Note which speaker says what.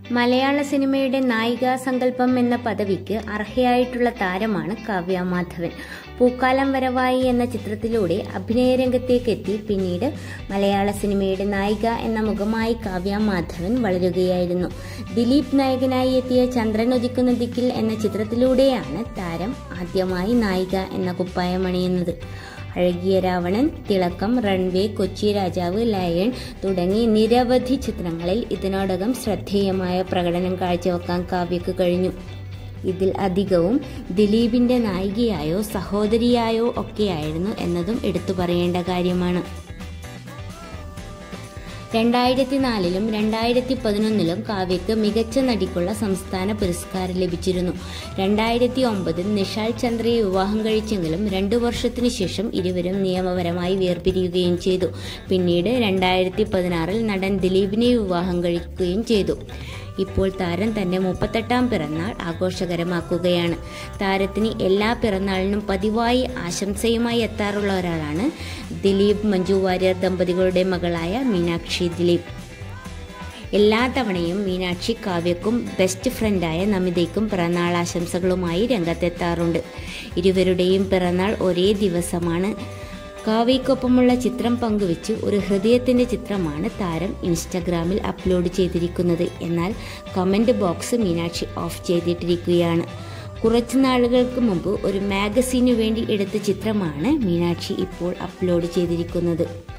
Speaker 1: മലയാള സിനിമയുടെ നായികാ സങ്കല്പം എന്ന പദവിക്ക് അർഹയായിട്ടുള്ള താരമാണ് കാവ്യ മാധവൻ പൂക്കാലം വരവായി എന്ന ചിത്രത്തിലൂടെ അഭിനയ രംഗത്തേക്കെത്തി പിന്നീട് മലയാള സിനിമയുടെ നായിക എന്ന മുഖമായി കാവ്യ മാധവൻ വളരുകയായിരുന്നു ദിലീപ് നായകനായി എത്തിയ ചന്ദ്രൻ ഉദിക്കുന്ന ദിക്കിൽ എന്ന ചിത്രത്തിലൂടെയാണ് താരം ആദ്യമായി നായിക എന്ന കുപ്പായമണിയുന്നത് അഴകിയ രാവണൻ തിളക്കം റൺവേ കൊച്ചി രാജാവ് ലയൺ തുടങ്ങി നിരവധി ചിത്രങ്ങളിൽ ഇതിനോടകം ശ്രദ്ധേയമായ പ്രകടനം കാഴ്ചവെക്കാൻ കാവ്യക്ക് കഴിഞ്ഞു ഇതിൽ അധികവും ദിലീപിന്റെ നായികയായോ സഹോദരിയായോ ഒക്കെയായിരുന്നു എന്നതും എടുത്തു പറയേണ്ട കാര്യമാണ് രണ്ടായിരത്തി നാലിലും രണ്ടായിരത്തി പതിനൊന്നിലും കാവ്യക്ക് മികച്ച നടിക്കുള്ള സംസ്ഥാന പുരസ്കാരം ലഭിച്ചിരുന്നു രണ്ടായിരത്തി ഒമ്പതിൽ നിഷാൽ ചന്ദ്രയെ വിവാഹം കഴിച്ചെങ്കിലും രണ്ടു വർഷത്തിനു ശേഷം ഇരുവരും നിയമപരമായി വേർപിരിയുകയും ചെയ്തു പിന്നീട് രണ്ടായിരത്തി പതിനാറിൽ നടൻ ദിലീപിനെ വിവാഹം കഴിക്കുകയും ചെയ്തു ഇപ്പോൾ താരം തന്റെ മുപ്പത്തെട്ടാം പിറന്നാൾ ആഘോഷകരമാക്കുകയാണ് താരത്തിന് എല്ലാ പിറന്നാളിനും പതിവായി ആശംസയുമായി എത്താറുള്ള ഒരാളാണ് ദിലീപ് മഞ്ജു വാര്യർ ദമ്പതികളുടെ മകളായ മീനാക്ഷി ദിലീപ് എല്ലാ തവണയും മീനാക്ഷി കാവ്യക്കും ബെസ്റ്റ് ഫ്രണ്ടായ നമിതയ്ക്കും പിറന്നാൾ ആശംസകളുമായി രംഗത്തെത്താറുണ്ട് ഇരുവരുടെയും പിറന്നാൾ ഒരേ ദിവസമാണ് കാവ്യക്കൊപ്പമുള്ള ചിത്രം പങ്കുവെച്ച് ഒരു ഹൃദയത്തിന്റെ ചിത്രമാണ് താരം ഇൻസ്റ്റഗ്രാമിൽ അപ്ലോഡ് ചെയ്തിരിക്കുന്നത് എന്നാൽ കമന്റ് ബോക്സ് മീനാക്ഷി ഓഫ് ചെയ്തിട്ടിരിക്കുകയാണ് കുറച്ചു നാളുകൾക്ക് മുമ്പ് ഒരു മാഗസീനു വേണ്ടി എടുത്ത ചിത്രമാണ് മീനാക്ഷി ഇപ്പോൾ അപ്ലോഡ് ചെയ്തിരിക്കുന്നത്